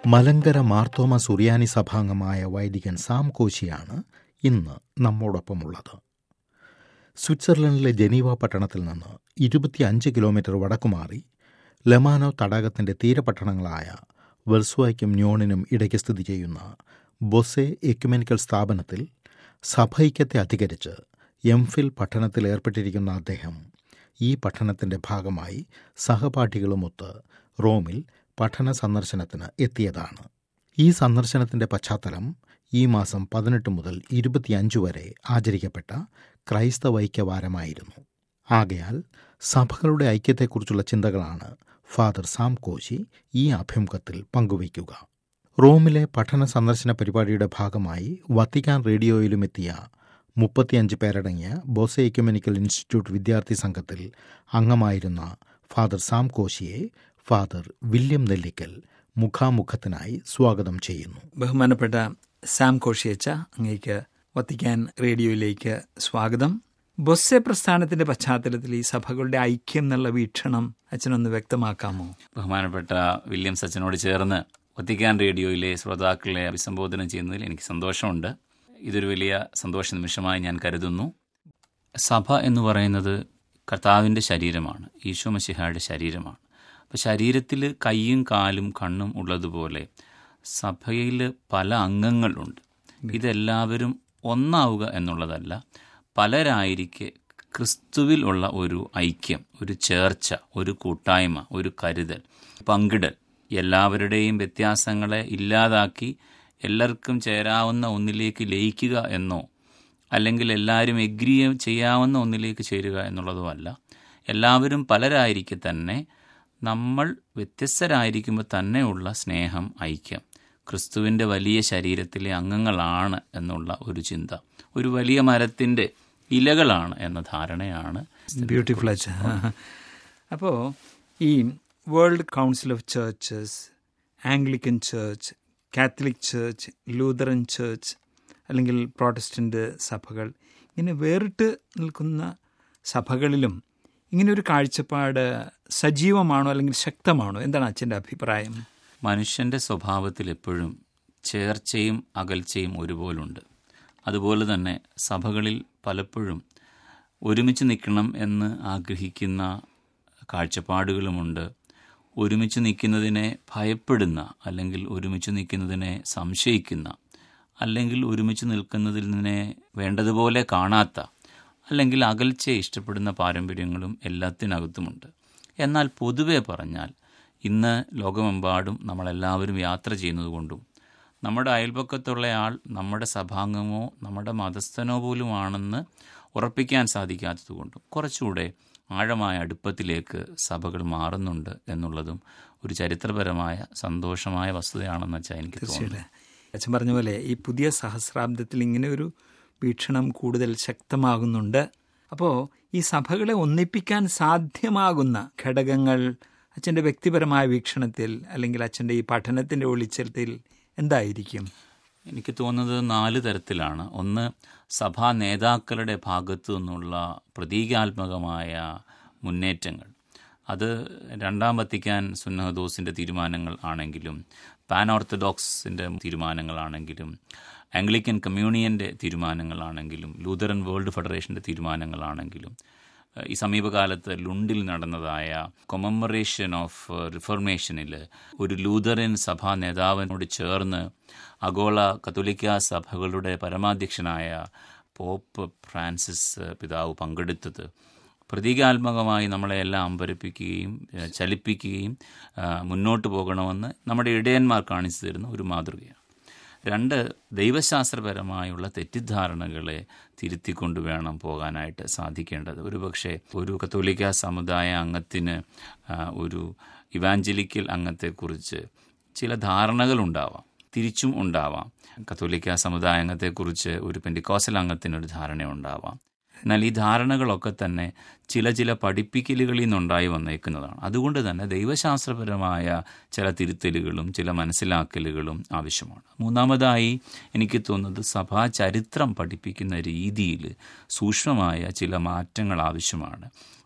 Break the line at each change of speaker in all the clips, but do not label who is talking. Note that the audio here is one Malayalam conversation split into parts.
മലങ്കര മാർത്തോമ സുറിയാനി സഭാംഗമായ വൈദികൻ സാം കോശിയാണ് ഇന്ന് നമ്മോടൊപ്പമുള്ളത് സ്വിറ്റ്സർലൻഡിലെ ജനീവ പട്ടണത്തിൽ നിന്ന് ഇരുപത്തിയഞ്ച് കിലോമീറ്റർ വടക്കുമാറി ലമാനോ തടാകത്തിൻ്റെ തീരപട്ടണങ്ങളായ വെൽസ്വായ്ക്കും ന്യോണിനും ഇടയ്ക്ക് സ്ഥിതി ചെയ്യുന്ന ബൊസെ എക്യുമെനിക്കൽ സ്ഥാപനത്തിൽ സഭൈക്യത്തെ അധികരിച്ച് എം ഫിൽ പഠനത്തിൽ ഏർപ്പെട്ടിരിക്കുന്ന അദ്ദേഹം ഈ പഠനത്തിൻ്റെ ഭാഗമായി സഹപാഠികളുമൊത്ത് റോമിൽ പഠന സന്ദർശനത്തിന് എത്തിയതാണ് ഈ സന്ദർശനത്തിൻ്റെ പശ്ചാത്തലം ഈ മാസം പതിനെട്ട് മുതൽ ഇരുപത്തിയഞ്ച് വരെ ആചരിക്കപ്പെട്ട ക്രൈസ്തവ ഐക്യവാരമായിരുന്നു ആകയാൽ സഭകളുടെ ഐക്യത്തെക്കുറിച്ചുള്ള ചിന്തകളാണ് ഫാദർ സാം കോശി ഈ അഭിമുഖത്തിൽ പങ്കുവയ്ക്കുക റോമിലെ പഠന സന്ദർശന പരിപാടിയുടെ ഭാഗമായി വത്തിക്കാൻ റേഡിയോയിലും എത്തിയ മുപ്പത്തിയഞ്ച് പേരടങ്ങിയ ബോസെ എക്യുമെനിക്കൽ ഇൻസ്റ്റിറ്റ്യൂട്ട് വിദ്യാർത്ഥി സംഘത്തിൽ അംഗമായിരുന്ന ഫാദർ സാം കോശിയെ ഫാദർ വില്യം നെല്ലിക്കൽ മുഖാമുഖത്തിനായി സ്വാഗതം ചെയ്യുന്നു
ബഹുമാനപ്പെട്ട സാം കോഷിയച്ച അങ്ങേക്ക് വത്തിക്കാൻ റേഡിയോയിലേക്ക് സ്വാഗതം ബൊസ്സെ പ്രസ്ഥാനത്തിന്റെ പശ്ചാത്തലത്തിൽ ഈ സഭകളുടെ ഐക്യം എന്നുള്ള വീക്ഷണം അച്ഛനൊന്ന് വ്യക്തമാക്കാമോ
ബഹുമാനപ്പെട്ട വില്യംസ് അച്ഛനോട് ചേർന്ന് വത്തിക്കാൻ റേഡിയോയിലെ ശ്രോതാക്കളെ അഭിസംബോധന ചെയ്യുന്നതിൽ എനിക്ക് സന്തോഷമുണ്ട് ഇതൊരു വലിയ സന്തോഷ നിമിഷമായി ഞാൻ കരുതുന്നു സഭ എന്ന് പറയുന്നത് കർത്താവിൻ്റെ ശരീരമാണ് ഈശോ മസിഹായുടെ ശരീരമാണ് അപ്പോൾ ശരീരത്തിൽ കൈയും കാലും കണ്ണും ഉള്ളതുപോലെ സഭയിൽ പല അംഗങ്ങളുണ്ട് ഇതെല്ലാവരും ഒന്നാവുക എന്നുള്ളതല്ല പലരായിരിക്കെ ക്രിസ്തുവിൽ ഉള്ള ഒരു ഐക്യം ഒരു ചേർച്ച ഒരു കൂട്ടായ്മ ഒരു കരുതൽ പങ്കിടൽ എല്ലാവരുടെയും വ്യത്യാസങ്ങളെ ഇല്ലാതാക്കി എല്ലാവർക്കും ചേരാവുന്ന ഒന്നിലേക്ക് ലയിക്കുക എന്നോ അല്ലെങ്കിൽ എല്ലാവരും എഗ്രി ചെയ്യാവുന്ന ഒന്നിലേക്ക് ചേരുക എന്നുള്ളതുമല്ല എല്ലാവരും പലരായിരിക്കെ തന്നെ നമ്മൾ വ്യത്യസ്തരായിരിക്കുമ്പോൾ തന്നെയുള്ള സ്നേഹം ഐക്യം ക്രിസ്തുവിൻ്റെ വലിയ ശരീരത്തിലെ അംഗങ്ങളാണ് എന്നുള്ള ഒരു ചിന്ത ഒരു വലിയ മരത്തിൻ്റെ ഇലകളാണ് എന്ന ധാരണയാണ്
ബ്യൂട്ടിഫുൾ അച്ഛ അപ്പോൾ ഈ world council of churches Anglican church Catholic church Lutheran church അല്ലെങ്കിൽ പ്രോട്ടസ്റ്റൻ്റ് സഭകൾ ഇങ്ങനെ വേറിട്ട് നിൽക്കുന്ന സഭകളിലും ഇങ്ങനെ ഒരു കാഴ്ചപ്പാട് സജീവമാണോ അല്ലെങ്കിൽ ശക്തമാണോ എന്താണ് അച്ഛൻ്റെ അഭിപ്രായം
മനുഷ്യൻ്റെ സ്വഭാവത്തിൽ എപ്പോഴും ചേർച്ചയും അകൽച്ചയും ഒരുപോലുണ്ട് അതുപോലെ തന്നെ സഭകളിൽ പലപ്പോഴും ഒരുമിച്ച് നിൽക്കണം എന്ന് ആഗ്രഹിക്കുന്ന കാഴ്ചപ്പാടുകളുമുണ്ട് ഒരുമിച്ച് നിൽക്കുന്നതിനെ ഭയപ്പെടുന്ന അല്ലെങ്കിൽ ഒരുമിച്ച് നിൽക്കുന്നതിനെ സംശയിക്കുന്ന അല്ലെങ്കിൽ ഒരുമിച്ച് നിൽക്കുന്നതിനെ വേണ്ടതുപോലെ കാണാത്ത അല്ലെങ്കിൽ അകൽച്ചയെ ഇഷ്ടപ്പെടുന്ന പാരമ്പര്യങ്ങളും എല്ലാത്തിനകത്തുമുണ്ട് എന്നാൽ പൊതുവെ പറഞ്ഞാൽ ഇന്ന് ലോകമെമ്പാടും നമ്മളെല്ലാവരും യാത്ര ചെയ്യുന്നതുകൊണ്ടും നമ്മുടെ അയൽപക്കത്തുള്ള ആൾ നമ്മുടെ സഭാംഗമോ നമ്മുടെ മതസ്ഥനോ പോലുമാണെന്ന് ഉറപ്പിക്കാൻ സാധിക്കാത്തതുകൊണ്ടും കുറച്ചുകൂടെ ആഴമായ അടുപ്പത്തിലേക്ക് സഭകൾ മാറുന്നുണ്ട് എന്നുള്ളതും ഒരു ചരിത്രപരമായ സന്തോഷമായ വസ്തുതയാണെന്ന് വെച്ചാൽ എനിക്ക് തോന്നുന്നു
തീർച്ചയായിട്ടും അച്ഛൻ പറഞ്ഞ പോലെ ഈ പുതിയ സഹസ്രാബ്ദത്തിൽ ഇങ്ങനെ ഒരു വീക്ഷണം കൂടുതൽ ശക്തമാകുന്നുണ്ട് അപ്പോൾ ഈ സഭകളെ ഒന്നിപ്പിക്കാൻ സാധ്യമാകുന്ന ഘടകങ്ങൾ അച്ഛൻ്റെ വ്യക്തിപരമായ വീക്ഷണത്തിൽ അല്ലെങ്കിൽ അച്ഛൻ്റെ ഈ പഠനത്തിൻ്റെ ഒളിച്ചത്തിൽ എന്തായിരിക്കും
എനിക്ക് തോന്നുന്നത് നാല് തരത്തിലാണ് ഒന്ന് സഭാ നേതാക്കളുടെ ഭാഗത്തു നിന്നുള്ള പ്രതീകാത്മകമായ മുന്നേറ്റങ്ങൾ അത് രണ്ടാം വത്തിക്കാൻ സുന്നഹദോസിൻ്റെ തീരുമാനങ്ങൾ ആണെങ്കിലും പാൻ ഓർത്തഡോക്സിൻ്റെ തീരുമാനങ്ങളാണെങ്കിലും ആംഗ്ലിക്കൻ കമ്മ്യൂണിയൻ്റെ തീരുമാനങ്ങളാണെങ്കിലും ലൂതറൻ വേൾഡ് ഫെഡറേഷൻ്റെ തീരുമാനങ്ങളാണെങ്കിലും ഈ സമീപകാലത്ത് ലുണ്ടിൽ നടന്നതായ കൊമമറേഷൻ ഓഫ് റിഫർമേഷനിൽ ഒരു ലൂതറൻ സഭാ നേതാവിനോട് ചേർന്ന് ആഗോള കത്തോലിക്ക സഭകളുടെ പരമാധ്യക്ഷനായ പോപ്പ് ഫ്രാൻസിസ് പിതാവ് പങ്കെടുത്തത് പ്രതീകാത്മകമായി നമ്മളെ എല്ലാം അമ്പരപ്പിക്കുകയും ചലിപ്പിക്കുകയും മുന്നോട്ട് പോകണമെന്ന് നമ്മുടെ ഇടയന്മാർ കാണിച്ചു തരുന്ന ഒരു മാതൃകയാണ് രണ്ട് ദൈവശാസ്ത്രപരമായുള്ള തെറ്റിദ്ധാരണകളെ തിരുത്തിക്കൊണ്ട് വേണം പോകാനായിട്ട് സാധിക്കേണ്ടത് ഒരുപക്ഷെ ഒരു കത്തോലിക്ക സമുദായ അംഗത്തിന് ഒരു ഇവാഞ്ചലിക്കൽ അംഗത്തെക്കുറിച്ച് ചില ധാരണകളുണ്ടാവാം തിരിച്ചും ഉണ്ടാവാം കത്തോലിക്ക സമുദായ അംഗത്തെക്കുറിച്ച് ഒരു പെൻഡിക്കോസൽ അംഗത്തിനൊരു ധാരണ ഉണ്ടാവാം എന്നാൽ ഈ ധാരണകളൊക്കെ തന്നെ ചില ചില പഠിപ്പിക്കലുകളിൽ നിന്നുണ്ടായി വന്നേക്കുന്നതാണ് അതുകൊണ്ട് തന്നെ ദൈവശാസ്ത്രപരമായ ചില തിരുത്തലുകളും ചില മനസ്സിലാക്കലുകളും ആവശ്യമാണ് മൂന്നാമതായി എനിക്ക് തോന്നുന്നത് സഭാ ചരിത്രം പഠിപ്പിക്കുന്ന രീതിയിൽ സൂക്ഷ്മമായ ചില മാറ്റങ്ങൾ ആവശ്യമാണ്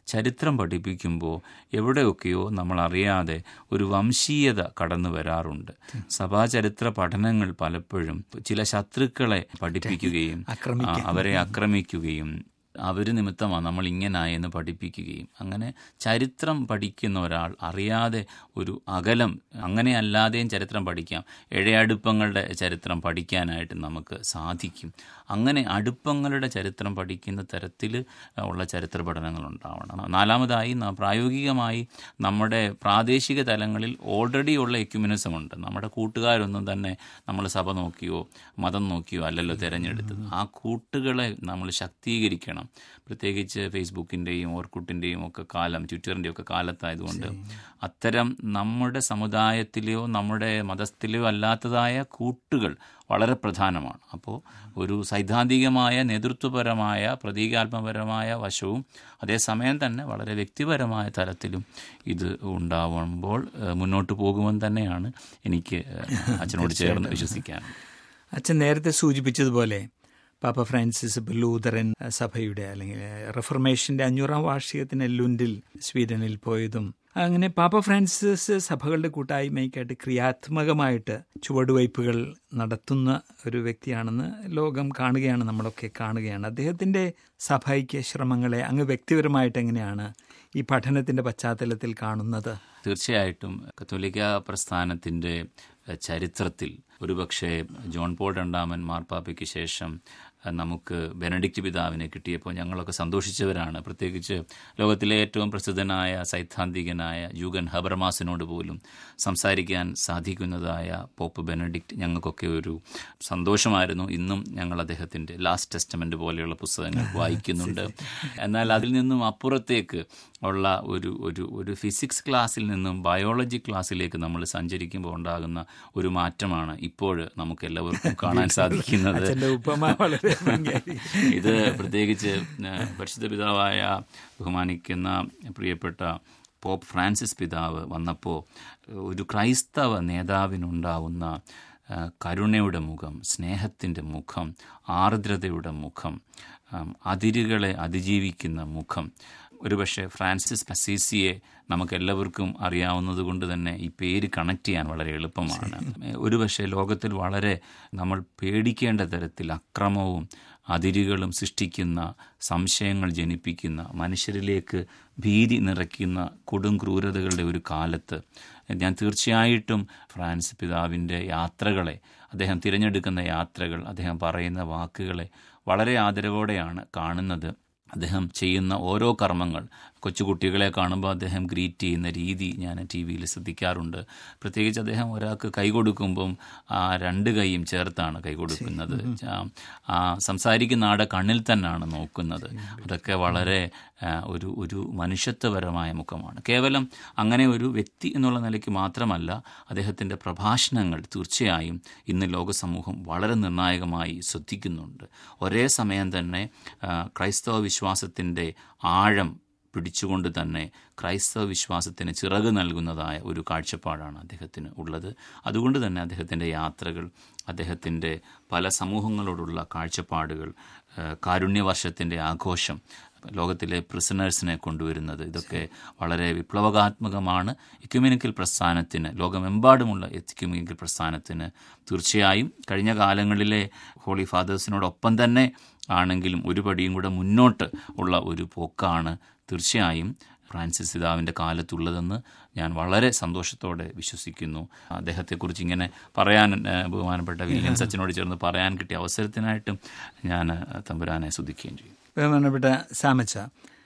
ചരിത്രം പഠിപ്പിക്കുമ്പോൾ എവിടെയൊക്കെയോ നമ്മൾ അറിയാതെ ഒരു വംശീയത കടന്നു വരാറുണ്ട് സഭാചരിത്ര പഠനങ്ങൾ പലപ്പോഴും ചില ശത്രുക്കളെ പഠിപ്പിക്കുകയും ആ, അവരെ ആക്രമിക്കുകയും അവർ നിമിത്തമാണ് നമ്മൾ ഇങ്ങനായെന്ന് പഠിപ്പിക്കുകയും അങ്ങനെ ചരിത്രം പഠിക്കുന്ന ഒരാൾ അറിയാതെ ഒരു അകലം അങ്ങനെ അല്ലാതെയും ചരിത്രം പഠിക്കാം ഇഴയടുപ്പങ്ങളുടെ ചരിത്രം പഠിക്കാനായിട്ട് നമുക്ക് സാധിക്കും അങ്ങനെ അടുപ്പങ്ങളുടെ ചരിത്രം പഠിക്കുന്ന തരത്തിൽ ഉള്ള ചരിത്ര പഠനങ്ങൾ ഉണ്ടാവണം നാലാമതായി ന- പ്രായോഗികമായി നമ്മുടെ പ്രാദേശിക തലങ്ങളിൽ ഓൾറെഡി ഉള്ള എക്യുമിനിസം ഉണ്ട് നമ്മുടെ കൂട്ടുകാരൊന്നും തന്നെ നമ്മൾ സഭ നോക്കിയോ മതം നോക്കിയോ അല്ലല്ലോ തിരഞ്ഞെടുത്തത് ആ കൂട്ടുകളെ നമ്മൾ ശക്തീകരിക്കണം പ്രത്യേകിച്ച് ഫേസ്ബുക്കിൻ്റെയും ഓർക്കുട്ടിൻ്റെയും ഒക്കെ കാലം ട്വിറ്ററിൻ്റെയും ഒക്കെ കാലത്തായതുകൊണ്ട് അത്തരം നമ്മുടെ സമുദായത്തിലെയോ നമ്മുടെ മതത്തിലെയോ അല്ലാത്തതായ കൂട്ടുകൾ വളരെ പ്രധാനമാണ് അപ്പോൾ ഒരു സൈദ്ധാന്തികമായ നേതൃത്വപരമായ പ്രതീകാത്മപരമായ വശവും അതേസമയം തന്നെ വളരെ വ്യക്തിപരമായ തലത്തിലും ഇത് ഉണ്ടാവുമ്പോൾ ഏഹ്, മുന്നോട്ട് പോകുമെന്ന് തന്നെയാണ് എനിക്ക് ഏഹ്, അച്ഛനോട് ചേർന്ന് വിശ്വസിക്കാൻ
അച്ഛൻ നേരത്തെ സൂചിപ്പിച്ചതുപോലെ പാപ്പ ഫ്രാൻസിസ് ഇപ്പോൾ ലൂതറൻ സഭയുടെ അല്ലെങ്കിൽ റിഫർമേഷന്റെ അഞ്ഞൂറാം വാർഷികത്തിന് ലുൻഡിൽ സ്വീഡനിൽ പോയതും അങ്ങനെ പാപ്പ ഫ്രാൻസിസ് സഭകളുടെ കൂട്ടായ്മയ്ക്കായിട്ട് ക്രിയാത്മകമായിട്ട് ചുവടുവയ്പ്പുകൾ നടത്തുന്ന ഒരു വ്യക്തിയാണെന്ന് ലോകം കാണുകയാണ് നമ്മളൊക്കെ കാണുകയാണ് അദ്ദേഹത്തിൻ്റെ സഭയ്ക്ക് ശ്രമങ്ങളെ അങ്ങ് വ്യക്തിപരമായിട്ട് എങ്ങനെയാണ് ഈ പഠനത്തിൻ്റെ പശ്ചാത്തലത്തിൽ കാണുന്നത്
തീർച്ചയായിട്ടും കത്തോലിക്ക പ്രസ്ഥാനത്തിൻ്റെ എഹ്, ചരിത്രത്തിൽ ഒരുപക്ഷെ ജോൺ പോൾ രണ്ടാമൻ മാർപ്പാപ്പയ്ക്ക് ശേഷം എഹ്, നമുക്ക് ബെനഡിക്റ്റ് പിതാവിനെ കിട്ടിയപ്പോൾ ഞങ്ങളൊക്കെ സന്തോഷിച്ചവരാണ് പ്രത്യേകിച്ച് ലോകത്തിലെ ഏറ്റവും പ്രസിദ്ധനായ സൈദ്ധാന്തികനായ യൂഗൻ ഹബർമാസിനോട് പോലും സംസാരിക്കാൻ സാധിക്കുന്നതായ പോപ്പ് ബെനഡിക്റ്റ് ഞങ്ങൾക്കൊക്കെ ഒരു സന്തോഷമായിരുന്നു ഇന്നും ഞങ്ങൾ അദ്ദേഹത്തിൻ്റെ ലാസ്റ്റ് ടെസ്റ്റമെൻ്റ് പോലെയുള്ള പുസ്തകങ്ങൾ വായിക്കുന്നുണ്ട് എന്നാൽ അതിൽ നിന്നും അപ്പുറത്തേക്ക് ഉള്ള ഒരു ഒരു ഒരു ഫിസിക്സ് ക്ലാസ്സിൽ നിന്നും ബയോളജി ക്ലാസ്സിലേക്ക് നമ്മൾ സഞ്ചരിക്കുമ്പോൾ ഉണ്ടാകുന്ന ഒരു മാറ്റമാണ് ഇപ്പോൾ നമുക്ക് എല്ലാവർക്കും കാണാൻ സാധിക്കുന്നത്
അച്ഛൻ്റെ ഉപമ വളരെ ഭംഗിയായി
ഇത് പ്രത്യേകിച്ച് ഏഹ്, പരിശുദ്ധ പിതാവായ ബഹുമാനിക്കുന്ന പ്രിയപ്പെട്ട പോപ്പ് ഫ്രാൻസിസ് പിതാവ് വന്നപ്പോൾ ഒരു ക്രൈസ്തവ നേതാവിനുണ്ടാവുന്ന ഏഹ്, കരുണയുടെ മുഖം സ്നേഹത്തിൻ്റെ മുഖം ആർദ്രതയുടെ മുഖം ആം, അതിരുകളെ അതിജീവിക്കുന്ന മുഖം ഒരുപക്ഷെ ഫ്രാൻസിസ് അസീസിയെ നമുക്ക് എല്ലാവർക്കും അറിയാവുന്നത് കൊണ്ട് തന്നെ ഈ പേര് കണക്ട് ചെയ്യാൻ വളരെ എളുപ്പമാണ് ഒരുപക്ഷെ ലോകത്തിൽ വളരെ നമ്മൾ പേടിക്കേണ്ട തരത്തിൽ അക്രമവും അതിരുകളും സൃഷ്ടിക്കുന്ന സംശയങ്ങൾ ജനിപ്പിക്കുന്ന മനുഷ്യരിലേക്ക് ഭീതി നിറയ്ക്കുന്ന കൊടും ക്രൂരതകളുടെ ഒരു കാലത്ത് ഞാൻ തീർച്ചയായിട്ടും ഫ്രാൻസ് പിതാവിൻ്റെ യാത്രകളെ അദ്ദേഹം തിരഞ്ഞെടുക്കുന്ന യാത്രകൾ അദ്ദേഹം പറയുന്ന വാക്കുകളെ വളരെ ആദരവോടെയാണ് കാണുന്നത് അദ്ദേഹം ചെയ്യുന്ന ഓരോ കർമ്മങ്ങൾ കൊച്ചുകുട്ടികളെ കാണുമ്പോൾ അദ്ദേഹം ഗ്രീറ്റ് ചെയ്യുന്ന രീതി ഞാൻ ടി വിയിൽ ശ്രദ്ധിക്കാറുണ്ട് പ്രത്യേകിച്ച് അദ്ദേഹം ഒരാൾക്ക് കൈ കൊടുക്കുമ്പം ആ രണ്ട് കൈയും ചേർത്താണ് കൈ കൊടുക്കുന്നത് ആ, ആ സംസാരിക്കുന്ന ആടെ കണ്ണിൽ തന്നെയാണ് നോക്കുന്നത് അതൊക്കെ വളരെ ആ, ഒരു ഒരു മനുഷ്യത്വപരമായ മുഖമാണ് കേവലം അങ്ങനെ ഒരു വ്യക്തി എന്നുള്ള നിലയ്ക്ക് മാത്രമല്ല അദ്ദേഹത്തിൻ്റെ പ്രഭാഷണങ്ങൾ തീർച്ചയായും ഇന്ന് ലോക സമൂഹം വളരെ നിർണായകമായി ശ്രദ്ധിക്കുന്നുണ്ട് ഒരേ സമയം തന്നെ ആ, ക്രൈസ്തവ വിശ്വാസത്തിൻ്റെ ആഴം പിടിച്ചുകൊണ്ട് തന്നെ ക്രൈസ്തവ വിശ്വാസത്തിന് ചിറക് നൽകുന്നതായ ഒരു കാഴ്ചപ്പാടാണ് അദ്ദേഹത്തിന് ഉള്ളത് അതുകൊണ്ട് തന്നെ അദ്ദേഹത്തിൻ്റെ യാത്രകൾ അദ്ദേഹത്തിൻ്റെ പല സമൂഹങ്ങളോടുള്ള കാഴ്ചപ്പാടുകൾ ഏഹ് കാരുണ്യവർഷത്തിൻ്റെ ആഘോഷം ലോകത്തിലെ പ്രിസണേഴ്സിനെ കൊണ്ടുവരുന്നത് ഇതൊക്കെ വളരെ വിപ്ലവകാത്മകമാണ് എക്യുമിനിക്കൽ പ്രസ്ഥാനത്തിന് ലോകമെമ്പാടുമുള്ള എക്യുമിനിക്കൽ പ്രസ്ഥാനത്തിന് തീർച്ചയായും കഴിഞ്ഞ കാലങ്ങളിലെ ഹോളി ഫാദേഴ്സിനോടൊപ്പം തന്നെ ആണെങ്കിലും ഒരു പടിയും കൂടെ മുന്നോട്ട് ഉള്ള ഒരു പോക്കാണ് തീർച്ചയായും ഫ്രാൻസിസ് പിതാവിൻ്റെ കാലത്തുള്ളതെന്ന് ഞാൻ വളരെ സന്തോഷത്തോടെ വിശ്വസിക്കുന്നു അദ്ദേഹത്തെക്കുറിച്ച് ഇങ്ങനെ പറയാൻ ഏഹ്, ബഹുമാനപ്പെട്ട വില്യംസ് അച്ഛനോട് ചേർന്ന് പറയാൻ കിട്ടിയ അവസരത്തിനായിട്ടും ഞാൻ ഏഹ്, തമ്പുരാനെ സ്തുതിക്കുകയും ചെയ്യും
ബഹുമാനപ്പെട്ട സാമച്ച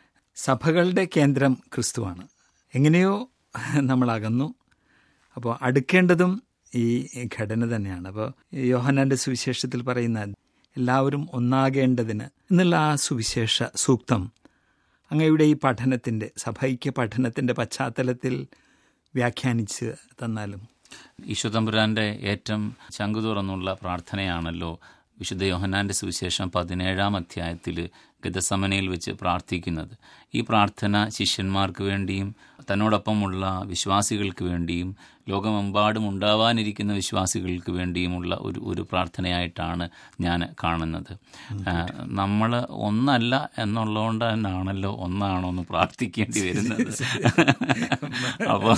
സഭകളുടെ കേന്ദ്രം ക്രിസ്തുവാണ് എങ്ങനെയോ നമ്മൾ അകന്നു അപ്പോൾ അടുക്കേണ്ടതും ഈ ഘടന തന്നെയാണ് അപ്പോൾ യോഹനാന്റെ സുവിശേഷത്തിൽ പറയുന്ന എല്ലാവരും ഒന്നാകേണ്ടതിന് എന്നുള്ള ആ സുവിശേഷ സൂക്തം അങ്ങയുടെ ഈ പഠനത്തിൻ്റെ സഭൈക്യ പഠനത്തിൻ്റെ പശ്ചാത്തലത്തിൽ വ്യാഖ്യാനിച്ച് തന്നാലും
ഈശോ തമ്പുരാൻ്റെ ഏറ്റവും ചങ്കു തുറന്നുള്ള പ്രാർത്ഥനയാണല്ലോ വിശുദ്ധ യോഹന്നാൻ്റെ സുവിശേഷം പതിനേഴാം അധ്യായത്തിൽ ഗതസമനയിൽ വെച്ച് പ്രാർത്ഥിക്കുന്നത് ഈ പ്രാർത്ഥന ശിഷ്യന്മാർക്ക് വേണ്ടിയും തന്നോടൊപ്പമുള്ള വിശ്വാസികൾക്ക് വേണ്ടിയും ലോകമെമ്പാടും ഉണ്ടാവാനിരിക്കുന്ന വിശ്വാസികൾക്ക് വേണ്ടിയുമുള്ള ഒരു ഒരു പ്രാർത്ഥനയായിട്ടാണ് ഞാൻ കാണുന്നത് നമ്മൾ ഒന്നല്ല എന്നുള്ളതുകൊണ്ട് തന്നെയാണല്ലോ ഒന്നാണോ എന്ന് പ്രാർത്ഥിക്കേണ്ടി വരുന്നത് അപ്പോൾ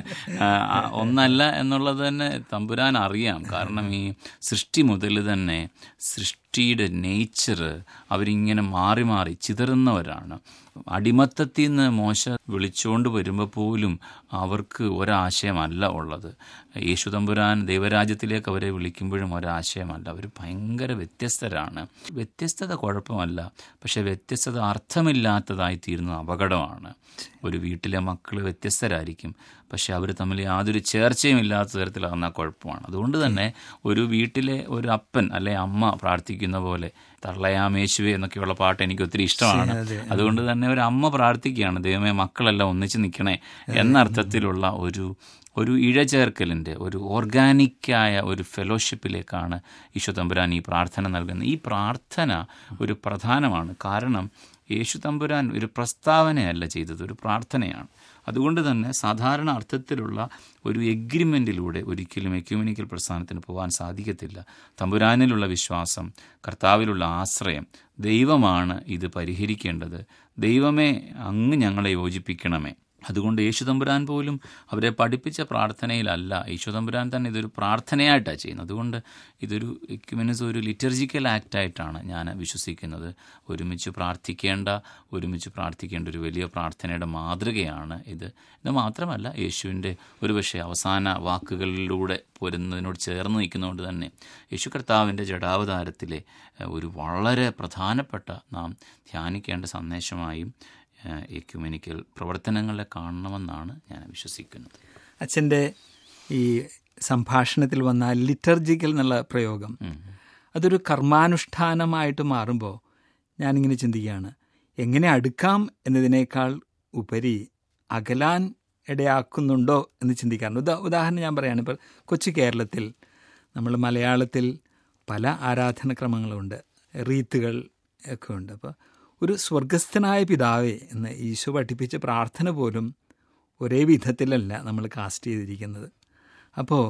ഒന്നല്ല എന്നുള്ളത് തന്നെ തമ്പുരാൻ അറിയാം കാരണം ഈ സൃഷ്ടി മുതൽ തന്നെ സൃഷ്ടിയുടെ നേച്ചർ അവരിങ്ങനെ മാറി മാറി ചിതറുന്നവരാണ് അടിമത്തത്തിൽ നിന്ന് മോശ വിളിച്ചുകൊണ്ട് വരുമ്പോൾ പോലും അവർക്ക് ഒരാശയമല്ല ഉള്ളത് യേശു തമ്പുരാൻ ദൈവരാജ്യത്തിലേക്ക് അവരെ വിളിക്കുമ്പോഴും ഒരാശയമല്ല അവർ ഭയങ്കര വ്യത്യസ്തരാണ് വ്യത്യസ്തത കുഴപ്പമല്ല പക്ഷെ വ്യത്യസ്തത അർത്ഥമില്ലാത്തതായി തീരുന്ന അപകടമാണ് ഒരു വീട്ടിലെ മക്കൾ വ്യത്യസ്തരായിരിക്കും പക്ഷെ അവർ തമ്മിൽ യാതൊരു ചേർച്ചയും ഇല്ലാത്ത തരത്തിലാകുന്ന കുഴപ്പമാണ് അതുകൊണ്ട് തന്നെ ഒരു വീട്ടിലെ ഒരു അപ്പൻ അല്ലെ അമ്മ പ്രാർത്ഥിക്കുന്ന പോലെ തള്ളയാമേശുവേ എന്നൊക്കെയുള്ള പാട്ട് എനിക്ക് ഒത്തിരി ഇഷ്ടമാണ് അതുകൊണ്ട് തന്നെ ഒരു അമ്മ പ്രാർത്ഥിക്കുകയാണ് ദൈവമേ മക്കളെല്ലാം ഒന്നിച്ച് നിൽക്കണേ എന്നർത്ഥത്തിലുള്ള ഒരു ഒരു ഇഴചേർക്കലിൻ്റെ ഒരു ഓർഗാനിക്കായ ഒരു ഫെലോഷിപ്പിലേക്കാണ് ഈശോ തമ്പുരാൻ ഈ പ്രാർത്ഥന നൽകുന്നത് ഈ പ്രാർത്ഥന ഒരു പ്രധാനമാണ് കാരണം യേശു തമ്പുരാൻ ഒരു പ്രസ്താവനയല്ല ചെയ്തത് ഒരു പ്രാർത്ഥനയാണ് അതുകൊണ്ട് തന്നെ സാധാരണ അർത്ഥത്തിലുള്ള ഒരു എഗ്രിമെൻറ്റിലൂടെ ഒരിക്കലും എക്യൂമിനിക്കൽ പ്രസ്ഥാനത്തിന് പോകാൻ സാധിക്കത്തില്ല തമ്പുരാനിലുള്ള വിശ്വാസം കർത്താവിലുള്ള ആശ്രയം ദൈവമാണ് ഇത് പരിഹരിക്കേണ്ടത് ദൈവമേ അങ്ങ് ഞങ്ങളെ യോജിപ്പിക്കണമേ അതുകൊണ്ട് യേശുതമ്പുരാൻ പോലും അവരെ പഠിപ്പിച്ച പ്രാർത്ഥനയിലല്ല യേശുതമ്പുരാൻ തന്നെ ഇതൊരു പ്രാർത്ഥനയായിട്ടാണ് ചെയ്യുന്നത് അതുകൊണ്ട് ഇതൊരു എക്യുമെനിസ് ഒരു ലിറ്റർജിക്കൽ ആക്റ്റായിട്ടാണ് ഞാൻ വിശ്വസിക്കുന്നത് ഒരുമിച്ച് പ്രാർത്ഥിക്കേണ്ട ഒരുമിച്ച് പ്രാർത്ഥിക്കേണ്ട ഒരു വലിയ പ്രാർത്ഥനയുടെ മാതൃകയാണ് ഇത് ഇത് മാത്രമല്ല യേശുവിൻ്റെ ഒരുപക്ഷെ അവസാന വാക്കുകളിലൂടെ പോരുന്നതിനോട് ചേർന്ന് നിൽക്കുന്നതുകൊണ്ട് തന്നെ യേശു കർത്താവിൻ്റെ ജഡാവതാരത്തിലെ ഒരു വളരെ പ്രധാനപ്പെട്ട നാം ധ്യാനിക്കേണ്ട സന്ദേശമായും എക്യുമെനിക്കൽ പ്രവർത്തനങ്ങളെ കാണണമെന്നാണ് ഞാൻ വിശ്വസിക്കുന്നത്
അച്ഛൻ്റെ ഈ സംഭാഷണത്തിൽ വന്ന ലിറ്റർജിക്കൽ എന്നുള്ള പ്രയോഗം അതൊരു കർമാനുഷ്ഠാനമായിട്ട് മാറുമ്പോൾ ഞാനിങ്ങനെ ചിന്തിക്കുകയാണ് എങ്ങനെ അടുക്കാം എന്നതിനേക്കാൾ ഉപരി അകലാൻ ഇടയാക്കുന്നുണ്ടോ എന്ന് ചിന്തിക്കാറുണ്ട് ഉദാ ഉദാഹരണം ഞാൻ പറയുകയാണ് ഇപ്പോൾ കൊച്ചു കേരളത്തിൽ നമ്മൾ മലയാളത്തിൽ പല ആരാധനക്രമങ്ങളുണ്ട് റീത്തുകൾ ഒക്കെ ഉണ്ട് അപ്പോൾ ഒരു സ്വർഗസ്ഥനായ പിതാവേ എന്ന് ഈശോ പഠിപ്പിച്ച പ്രാർത്ഥന പോലും ഒരേ വിധത്തിലല്ല നമ്മൾ കാസ്റ്റ് ചെയ്തിരിക്കുന്നത് അപ്പോൾ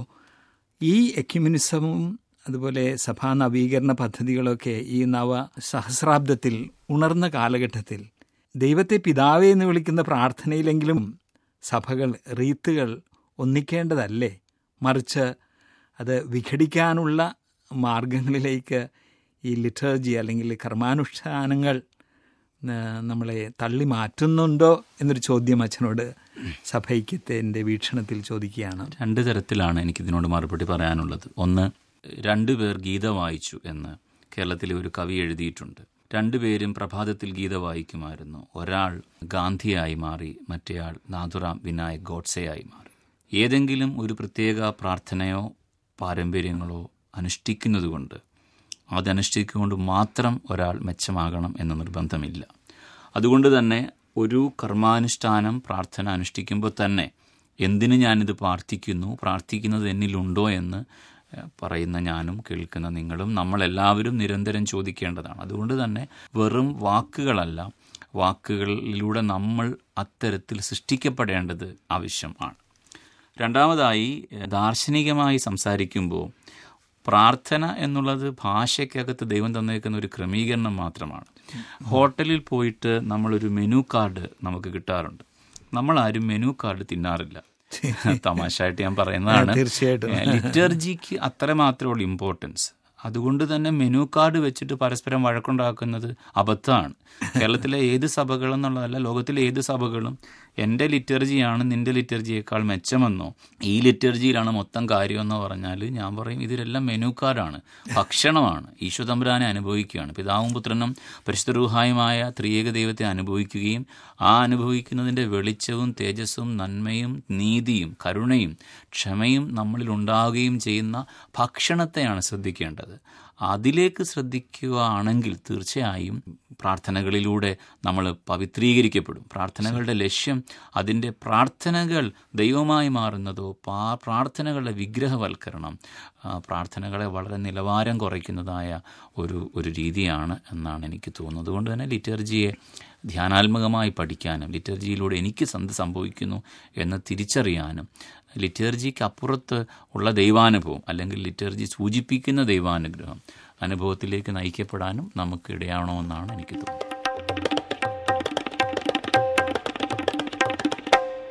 ഈ എക്യുമിനിസവും അതുപോലെ സഭാ നവീകരണ പദ്ധതികളൊക്കെ ഈ നവ സഹസ്രാബ്ദത്തിൽ ഉണർന്ന കാലഘട്ടത്തിൽ ദൈവത്തെ പിതാവേ എന്ന് വിളിക്കുന്ന പ്രാർത്ഥനയിലെങ്കിലും സഭകൾ റീത്തുകൾ ഒന്നിക്കേണ്ടതല്ലേ മറിച്ച് അത് വിഘടിക്കാനുള്ള മാർഗങ്ങളിലേക്ക് ഈ ലിറ്റർജി അല്ലെങ്കിൽ കർമാനുഷ്ഠാനങ്ങൾ നമ്മളെ തള്ളി മാറ്റുന്നുണ്ടോ എന്നൊരു ചോദ്യം അച്ഛനോട് സഭൈക്യത്തിൻ്റെ വീക്ഷണത്തിൽ ചോദിക്കുകയാണ്
രണ്ട് തരത്തിലാണ് എനിക്കിതിനോട് മറുപടി പറയാനുള്ളത് ഒന്ന് രണ്ടുപേർ ഗീത വായിച്ചു എന്ന് കേരളത്തിലെ ഒരു കവി എഴുതിയിട്ടുണ്ട് രണ്ടുപേരും പ്രഭാതത്തിൽ ഗീത വായിക്കുമായിരുന്നു ഒരാൾ ഗാന്ധിയായി മാറി മറ്റേയാൾ നാഥുറാം വിനായക് ഗോഡ്സെയായി മാറി ഏതെങ്കിലും ഒരു പ്രത്യേക പ്രാർത്ഥനയോ പാരമ്പര്യങ്ങളോ അനുഷ്ഠിക്കുന്നതുകൊണ്ട് അതനുഷ്ഠിച്ചുകൊണ്ട് മാത്രം ഒരാൾ മെച്ചമാകണം എന്ന നിർബന്ധമില്ല അതുകൊണ്ട് തന്നെ ഒരു കർമാനുഷ്ഠാനം പ്രാർത്ഥന അനുഷ്ഠിക്കുമ്പോൾ തന്നെ എന്തിന് ഞാനിത് പ്രാർത്ഥിക്കുന്നു പ്രാർത്ഥിക്കുന്നത് എന്നിലുണ്ടോ എന്ന് പറയുന്ന ഞാനും കേൾക്കുന്ന നിങ്ങളും നമ്മളെല്ലാവരും നിരന്തരം ചോദിക്കേണ്ടതാണ് അതുകൊണ്ട് തന്നെ വെറും വാക്കുകളല്ല വാക്കുകളിലൂടെ നമ്മൾ അത്തരത്തിൽ സൃഷ്ടിക്കപ്പെടേണ്ടത് ആവശ്യമാണ് രണ്ടാമതായി ദാർശനികമായി സംസാരിക്കുമ്പോൾ പ്രാർത്ഥന എന്നുള്ളത് ഭാഷയ്ക്കകത്ത് ദൈവം തന്നേക്കുന്ന ഒരു ക്രമീകരണം മാത്രമാണ് ഹോട്ടലിൽ പോയിട്ട് നമ്മളൊരു മെനു കാർഡ് നമുക്ക് കിട്ടാറുണ്ട് നമ്മൾ ആരും മെനു കാർഡ് തിന്നാറില്ല തമാശയായിട്ട് ഞാൻ പറയുന്നതാണ്
തീർച്ചയായിട്ടും
ലിറ്റർജിക്ക് അത്രമാത്രമുള്ള ഇമ്പോർട്ടൻസ് അതുകൊണ്ട് തന്നെ മെനു കാർഡ് വെച്ചിട്ട് പരസ്പരം വഴക്കുണ്ടാക്കുന്നത് അബദ്ധമാണ് കേരളത്തിലെ ഏത് സഭകളും എന്നുള്ളതല്ല ലോകത്തിലെ ഏത് സഭകളും എൻ്റെ ലിറ്റർജിയാണ് നിന്റെ ലിറ്റർജിയേക്കാൾ മെച്ചമെന്നോ ഈ ലിറ്റർജിയിലാണ് മൊത്തം കാര്യമെന്നോ പറഞ്ഞാൽ ഞാൻ പറയും ഇതിലെല്ലാം മെനു കാർഡാണ് ഭക്ഷണമാണ് ഈശോ തമ്പുരാനെ അനുഭവിക്കുകയാണ് പിതാവും പുത്രനും പരിശുദ്ധരൂഹായുമായ ത്രിയേക ദൈവത്തെ അനുഭവിക്കുകയും ആ അനുഭവിക്കുന്നതിൻ്റെ വെളിച്ചവും തേജസ്സും നന്മയും നീതിയും കരുണയും ക്ഷമയും നമ്മളിൽ ഉണ്ടാവുകയും ചെയ്യുന്ന ഭക്ഷണത്തെയാണ് ശ്രദ്ധിക്കേണ്ടത് അതിലേക്ക് ശ്രദ്ധിക്കുകയാണെങ്കിൽ തീർച്ചയായും പ്രാർത്ഥനകളിലൂടെ നമ്മൾ പവിത്രീകരിക്കപ്പെടും പ്രാർത്ഥനകളുടെ ലക്ഷ്യം അതിൻ്റെ പ്രാർത്ഥനകൾ ദൈവമായി മാറുന്നതോ പാ പ്രാർത്ഥനകളുടെ വിഗ്രഹവൽക്കരണം ആ, പ്രാർത്ഥനകളെ വളരെ നിലവാരം കുറയ്ക്കുന്നതായ ഒരു ഒരു രീതിയാണ് എന്നാണ് എനിക്ക് തോന്നുന്നത് അതുകൊണ്ട് തന്നെ ലിറ്റർജിയെ ധ്യാനാത്മകമായി പഠിക്കാനും ലിറ്റർജിയിലൂടെ എനിക്ക് എന്ത് സംഭവിക്കുന്നു എന്ന് തിരിച്ചറിയാനും ലിറ്റർജിക്ക് അപ്പുറത്ത് ഉള്ള ദൈവാനുഭവം അല്ലെങ്കിൽ ലിറ്റർജി സൂചിപ്പിക്കുന്ന ദൈവാനുഗ്രഹം അനുഭവത്തിലേക്ക് നയിക്കപ്പെടാനും നമുക്ക് ഇടയാവണമെന്നാണ് എനിക്ക് തോന്നുന്നത്